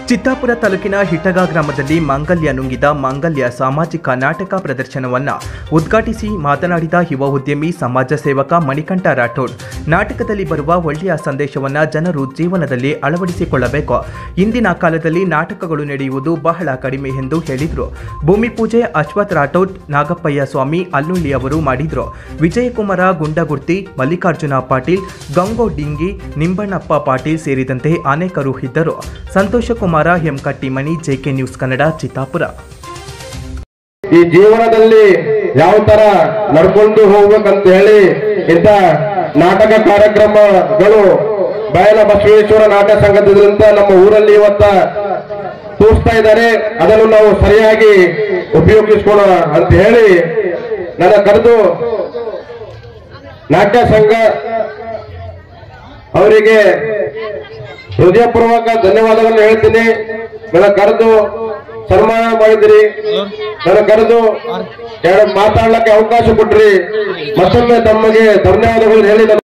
ಚಿತ್ತಾಪುರ ತಾಲೂಕಿನ ಹಿಟಗ ಗ್ರಾಮದಲ್ಲಿ ಮಾಂಗಲ್ಯ ನುಂಗಿದ ಮಾಂಗಲ್ಯ ಸಾಮಾಜಿಕ ನಾಟಕ ಪ್ರದರ್ಶನವನ್ನ ಉದ್ಘಾಟಿಸಿ ಮಾತನಾಡಿದ ಯುವ ಉದ್ಯಮಿ ಸಮಾಜ ಸೇವಕ ಮಣಿಕಂಠ ರಾಠೋಡ್ ನಾಟಕದಲ್ಲಿ ಬರುವ ಒಳ್ಳೆಯ ಸಂದೇಶವನ್ನ ಜನರು ಜೀವನದಲ್ಲಿ ಅಳವಡಿಸಿಕೊಳ್ಳಬೇಕು ಇಂದಿನ ಕಾಲದಲ್ಲಿ ನಾಟಕಗಳು ನಡೆಯುವುದು ಬಹಳ ಕಡಿಮೆ ಎಂದು ಹೇಳಿದರು ಭೂಮಿ ಪೂಜೆ ಅಶ್ವಥ್ ರಾಠೋಡ್ ನಾಗಪ್ಪಯ್ಯ ಸ್ವಾಮಿ ಅಲ್ಲುಳ್ಳಿ ಅವರು ಮಾಡಿದ್ರು ವಿಜಯಕುಮಾರ ಗುಂಡಗುರ್ತಿ ಮಲ್ಲಿಕಾರ್ಜುನ ಪಾಟೀಲ್ ಗಂಗೋ ಡಿಂಗಿ ನಿಂಬಣ್ಣಪ್ಪ ಪಾಟೀಲ್ ಸೇರಿದಂತೆ ಅನೇಕರು ಇದ್ದರು Santoshkumar M Kattimani JK news Kannada Chittapur ಈ ಜೀವನದಲ್ಲಿ ಯಾವ ತರ ನಡ್ಕೊಂಡು ಹೋಗ್ಬೇಕಂತ ಹೇಳಿ ಇಂಥ ನಾಟಕ ಕಾರ್ಯಕ್ರಮಗಳು ಬಯಲ ಬಸವೇಶ್ವರ ನಾಟಕ ಸಂಘದಿಂದ ನಮ್ಮ ಊರಲ್ಲಿ ಇವತ್ತ ತೋರಿಸ್ತಾ ಇದ್ದಾರೆ ಅದನ್ನು ನಾವು ಸರಿಯಾಗಿ ಉಪಯೋಗಿಸ್ಕೊಳ್ಳೋಣ ಅಂತ ಹೇಳಿ ನನ್ನ ಕರೆದು ನಾಟ್ಯ ಸಂಘ ಅವರಿಗೆ ಹೃದಯಪೂರ್ವಕ ಧನ್ಯವಾದಗಳನ್ನು ಹೇಳ್ತೀನಿ ನನ್ನ ಕರೆದು ಸನ್ಮಾನ ಮಾಡಿದಿರಿ ನನ್ನ ಕರೆದು ಎರಡು ಮಾತಾಡ್ಲಿಕ್ಕೆ ಅವಕಾಶ ಕೊಟ್ರಿ ಮತ್ತೊಮ್ಮೆ ತಮಗೆ ಧನ್ಯವಾದಗಳು ಹೇಳಿ ನನ್ನ